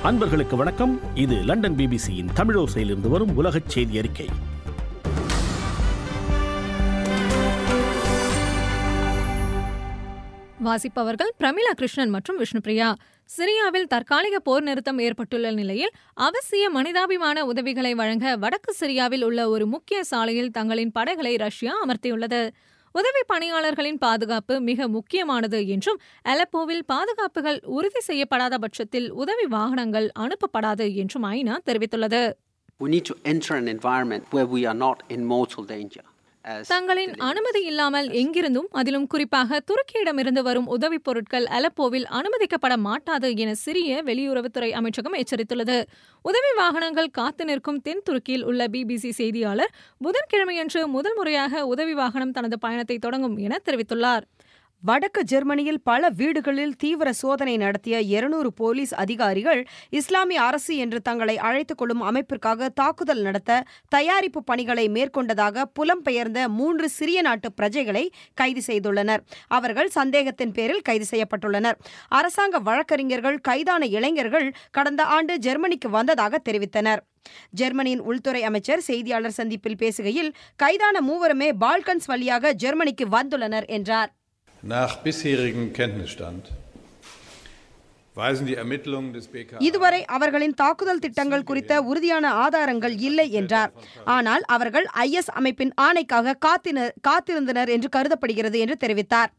அன்பர்களுக்கு வணக்கம் இது லண்டன் பிபிசியின் தமிழோசையிலிருந்து வரும் உலகச் செய்தி அறிக்கை வாசிப்பவர்கள் பிரமிளா கிருஷ்ணன் மற்றும் விஷ்ணுபிரியா சிரியாவில் தற்காலிக போர் நிறுத்தம் ஏற்பட்டுள்ள நிலையில் அவசிய மனிதாபிமான உதவிகளை வழங்க வடக்கு சிரியாவில் உள்ள ஒரு முக்கிய சாலையில் தங்களின் படைகளை ரஷ்யா அமர்த்தியுள்ளது உதவி பணியாளர்களின் பாதுகாப்பு மிக முக்கியமானது என்றும் அலப்போவில் பாதுகாப்புகள் உறுதி செய்யப்படாத பட்சத்தில் உதவி வாகனங்கள் அனுப்பப்படாது என்றும் ஐநா தெரிவித்துள்ளது We need to enter an environment where we are not in mortal danger. As தங்களின் அனுமதி இல்லாமல் எங்கிருந்தும் அதிலும் குறிப்பாக துருக்கியிடமிருந்து வரும் உதவிப் பொருட்கள் அலப்போவில் அனுமதிக்கப்பட மாட்டாது என சிரிய வெளியுறவுத்துறை அமைச்சகம் எச்சரித்துள்ளது உதவி வாகனங்கள் காத்து நிற்கும் தென் துருக்கியில் உள்ள பிபிசி செய்தியாளர் புதன்கிழமையன்று முதல் முறையாக உதவி வாகனம் தனது பயணத்தை தொடங்கும் என தெரிவித்துள்ளார் வடக்கு ஜெர்மனியில் பல வீடுகளில் தீவிர சோதனை நடத்திய இருநூறு போலீஸ் அதிகாரிகள் இஸ்லாமிய அரசு என்று தங்களை அழைத்துக் கொள்ளும் அமைப்பிற்காக தாக்குதல் நடத்த தயாரிப்பு பணிகளை மேற்கொண்டதாக புலம்பெயர்ந்த மூன்று சிறிய நாட்டு பிரஜைகளை கைது செய்துள்ளனர் அவர்கள் சந்தேகத்தின் பேரில் கைது செய்யப்பட்டுள்ளனர் அரசாங்க வழக்கறிஞர்கள் கைதான இளைஞர்கள் கடந்த ஆண்டு ஜெர்மனிக்கு வந்ததாக தெரிவித்தனர் ஜெர்மனியின் உள்துறை அமைச்சர் செய்தியாளர் சந்திப்பில் பேசுகையில் கைதான மூவருமே பால்கன்ஸ் வழியாக ஜெர்மனிக்கு வந்துள்ளனர் என்றார் Nach bisherigem Kenntnisstand weisen die Ermittlungen des BKA இதுவரை அவர்களின் தாக்குதல் திட்டங்கள் குறித்த உறுதியான ஆதாரங்கள் இல்லை என்றார் ஆனால் அவர்கள் ஐஎஸ் அமைப்பின் ஆணைக்காக காத்தினர் காத்திருந்தனர் என்று கருதப்படுகிறது என்று தெரிவித்தார்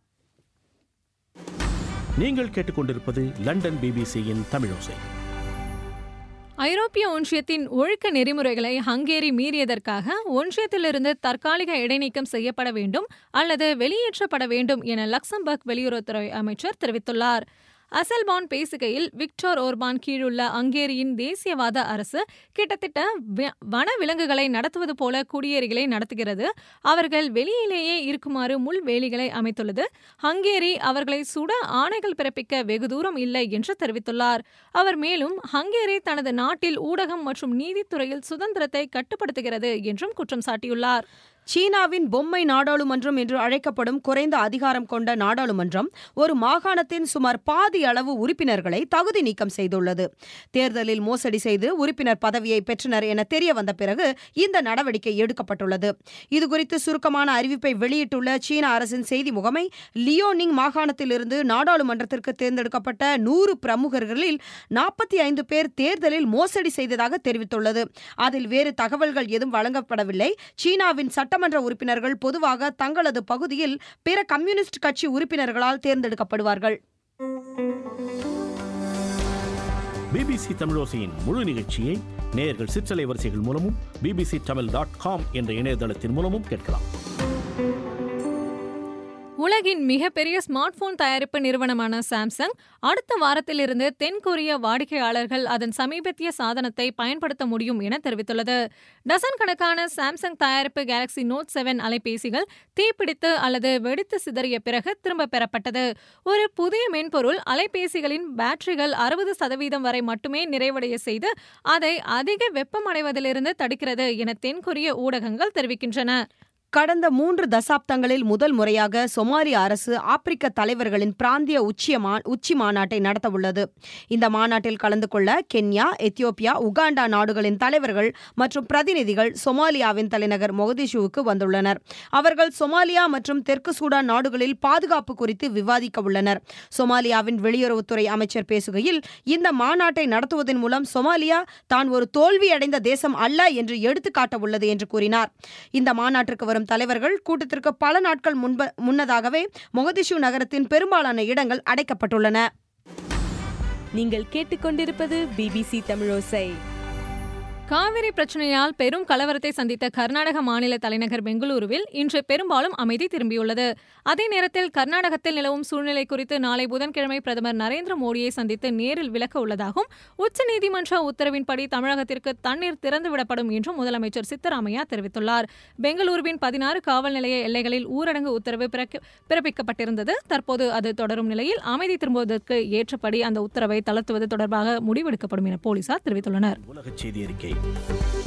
நீங்கள் கேட்டுக்கொண்டிருப்பது லண்டன் பிபிசியின் தமிழோசை ஐரோப்பிய ஒன்றியத்தின் ஒழுக்க நெறிமுறைகளை ஹங்கேரி மீறியதற்காக ஒன்றியத்திலிருந்து தற்காலிக இடைநீக்கம் செய்யப்பட வேண்டும் அல்லது வெளியேற்றப்பட வேண்டும் என லக்சம்பர்க் வெளியுறவுத்துறை அமைச்சர் தெரிவித்துள்ளார் அசல்பான் பேசுகையில் விக்டோர் ஓர்பான் கீழுள்ள ஹங்கேரியின் தேசியவாத அரசு கிட்டத்தட்ட வி- வன விலங்குகளை நடத்துவது போல குடியேறிகளை நடத்துகிறது அவர்கள் வெளியிலேயே இருக்குமாறு முள் வேலிகளை அமைத்துள்ளது ஹங்கேரி அவர்களை சுட ஆணைகள் பிறப்பிக்க வெகு தூரம் இல்லை என்று தெரிவித்துள்ளார் அவர் மேலும் ஹங்கேரி தனது நாட்டில் ஊடகம் மற்றும் நீதித்துறையில் சுதந்திரத்தை கட்டுப்படுத்துகிறது என்றும் குற்றம் சாட்டியுள்ளார் சீனாவின் பொம்மை நாடாளுமன்றம் என்று அழைக்கப்படும் குறைந்த அதிகாரம் கொண்ட நாடாளுமன்றம் ஒரு மாகாணத்தின் சுமார் பாதி அளவு உறுப்பினர்களை தகுதி நீக்கம் செய்துள்ளது தேர்தலில் மோசடி செய்து உறுப்பினர் பதவியை பெற்றனர் என தெரிய வந்த பிறகு இந்த நடவடிக்கை எடுக்கப்பட்டுள்ளது இதுகுறித்து சுருக்கமான அறிவிப்பை வெளியிட்டுள்ள சீன அரசின் செய்தி முகமை லியோனிங் மாகாணத்திலிருந்து நாடாளுமன்றத்திற்கு தேர்ந்தெடுக்கப்பட்ட நூறு பிரமுகர்களில் நாற்பத்தி ஐந்து பேர் தேர்தலில் மோசடி செய்ததாக தெரிவித்துள்ளது அதில் வேறு தகவல்கள் எதுவும் வழங்கப்படவில்லை சீனாவின் சட்டமன்ற உறுப்பினர்கள் பொதுவாக தங்களது பகுதியில் பிற கம்யூனிஸ்ட் கட்சி உறுப்பினர்களால் தேர்ந்தெடுக்கப்படுவார்கள் பிபிசி தமிழோசையின் முழு நிகழ்ச்சியை நேயர்கள் சிற்றலை வரிசைகள் மூலமும் பிபிசி தமிழ் டாட் காம் என்ற இணையதளத்தின் மூலமும் கேட்கலாம் உலகின் மிகப்பெரிய ஸ்மார்ட் போன் தயாரிப்பு நிறுவனமான சாம்சங் அடுத்த வாரத்திலிருந்து தென்கொரிய வாடிக்கையாளர்கள் அதன் சமீபத்திய சாதனத்தை பயன்படுத்த முடியும் என தெரிவித்துள்ளது டசன் கணக்கான சாம்சங் தயாரிப்பு கேலக்ஸி நோட் செவன் அலைபேசிகள் தீப்பிடித்து அல்லது வெடித்து சிதறிய பிறகு திரும்ப பெறப்பட்டது ஒரு புதிய மென்பொருள் அலைபேசிகளின் பேட்டரிகள் அறுபது சதவீதம் வரை மட்டுமே நிறைவடைய செய்து அதை அதிக வெப்பமடைவதிலிருந்து தடுக்கிறது என தென்கொரிய ஊடகங்கள் தெரிவிக்கின்றன கடந்த மூன்று தசாப்தங்களில் முதல் முறையாக சொமாலிய அரசு ஆப்பிரிக்க தலைவர்களின் பிராந்திய உச்சிய மா- உச்சி மாநாட்டை நடத்தவுள்ளது இந்த மாநாட்டில் கலந்து கொள்ள கென்யா எத்தியோப்பியா உகாண்டா நாடுகளின் தலைவர்கள் மற்றும் பிரதிநிதிகள் சொமாலியாவின் தலைநகர் மொகதிஷுவுக்கு வந்துள்ளனர் அவர்கள் சொமாலியா மற்றும் தெற்கு சூடான் நாடுகளில் பாதுகாப்பு குறித்து விவாதிக்க உள்ளனர் சொமாலியாவின் வெளியுறவுத்துறை அமைச்சர் பேசுகையில் இந்த மாநாட்டை நடத்துவதன் மூலம் சொமாலியா தான் ஒரு தோல்வியடைந்த தேசம் அல்ல என்று எடுத்துக்காட்ட உள்ளது என்று கூறினார் இந்த மாநாட்டிற்கு வரும் தலைவர்கள் கூட்டத்திற்கு பல நாட்கள் முன்ப முன்னதாகவே மொகதிஷு நகரத்தின் பெரும்பாலான இடங்கள் அடைக்கப்பட்டுள்ளன நீங்கள் கேட்டுக்கொண்டிருப்பது பிபிசி தமிழோசை காவிரி பிரச்சனையால் பெரும் கலவரத்தை சந்தித்த கர்நாடக மாநில தலைநகர் பெங்களூருவில் இன்று பெரும்பாலும் அமைதி திரும்பியுள்ளது அதே நேரத்தில் கர்நாடகத்தில் நிலவும் சூழ்நிலை குறித்து நாளை புதன்கிழமை பிரதமர் நரேந்திர மோடியை சந்தித்து நேரில் விளக்க உள்ளதாகவும் உச்சநீதிமன்ற உத்தரவின்படி தமிழகத்திற்கு தண்ணீர் திறந்துவிடப்படும் என்றும் முதலமைச்சர் சித்தராமையா தெரிவித்துள்ளார் பெங்களூருவின் பதினாறு காவல் நிலைய எல்லைகளில் ஊரடங்கு உத்தரவு பிறக்க- பிறப்பிக்கப்பட்டிருந்தது தற்போது அது தொடரும் நிலையில் அமைதி திரும்புவதற்கு ஏற்றபடி அந்த உத்தரவை தளர்த்துவது தொடர்பாக முடிவெடுக்கப்படும் என போலீசார் தெரிவித்துள்ளனர் உலகச் செய்தி அறிக்கை